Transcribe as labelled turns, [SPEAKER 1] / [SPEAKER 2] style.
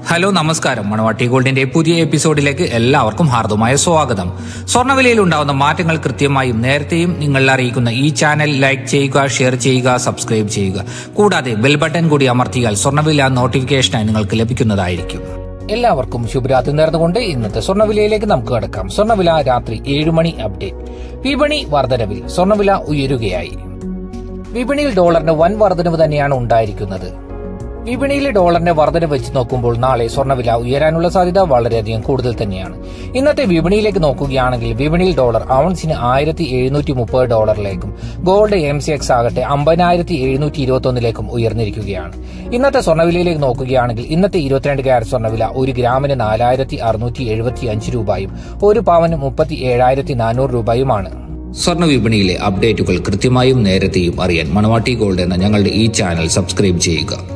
[SPEAKER 1] hello നമസ്കാരം മണവാട്ടി ഗോൾഡിന്റെ പുതിയ എപ്പിസോഡിലേക്ക് എല്ലാവർക്കും ഹാർദമായ സ്വാഗതം സ്വർണ്ണവിലയിൽ ഉണ്ടാവുന്ന മാറ്റങ്ങൾ കൃത്യമായും നേരത്തെയും നിങ്ങളിൽ അറിയിക്കുന്ന ഈ ചാനൽ ലൈക്ക് ചെയ്യുക ഷെയർ ചെയ്യുക സബ്സ്ക്രൈബ് ചെയ്യുക കൂടാതെ ബെൽ ബട്ടൺ കൂടി അമർത്തിയാൽ സ്വർണ്ണവില നോട്ടിഫിക്കേഷനായി നിങ്ങൾക്ക് ലഭിക്കുന്നതായിരിക്കും എല്ലാവർക്കും ശുഭരാത്രി നേർന്നുകൊണ്ട് ഇന്നത്തെ സ്വർണ്ണവിലയിലേക്ക് നമുക്ക് കടക്കാം സ്വർണ്ണവില രാത്രി ഏഴ് മണി അപ്ഡേറ്റ് വിപണി വർധനവിൽ സ്വർണ്ണവില ഉയരുകയായി വിപണിയിൽ ഡോളറിന് വൻ വർധനവ് തന്നെയാണ് ഉണ്ടായിരിക്കുന്നത് വിപണിയിലെ ഡോളറിന്റെ വർധന വെച്ച് നോക്കുമ്പോൾ നാളെ സ്വർണ്ണവില ഉയരാനുള്ള സാധ്യത വളരെയധികം കൂടുതൽ തന്നെയാണ് ഇന്നത്തെ വിപണിയിലേക്ക് നോക്കുകയാണെങ്കിൽ വിപണിയിൽ ഡോളർ ഔൺസിന് ആയിരത്തി എഴുന്നൂറ്റി മുപ്പത് ഡോളറിലേക്കും ഗോൾഡ് എം സി എക്സ് ആകട്ടെ അമ്പതിനായിരത്തി എഴുന്നൂറ്റി ഇരുപത്തി ഒന്നിലേക്കും ഉയർന്നിരിക്കുകയാണ് ഇന്നത്തെ സ്വർണ്ണവിലയിലേക്ക് നോക്കുകയാണെങ്കിൽ ഇന്നത്തെ ഇരുപത്തിരണ്ട് ക്യാരറ്റ് സ്വർണ്ണവില ഒരു ഗ്രാമിന് നാലായിരത്തി അറുന്നൂറ്റി എഴുപത്തി അഞ്ച് രൂപയും ഒരു പവന് മുപ്പത്തി ഏഴായിരത്തി നാനൂറ് രൂപയുമാണ് സ്വർണ്ണ വിപണിയിലെ അപ്ഡേറ്റുകൾ കൃത്യമായും നേരത്തെയും അറിയാൻ മണവാട്ടി ഗോൾഡ് എന്ന ഞങ്ങളുടെ ഈ ചാനൽ സബ്സ്ക്രൈബ് ചെയ്യുക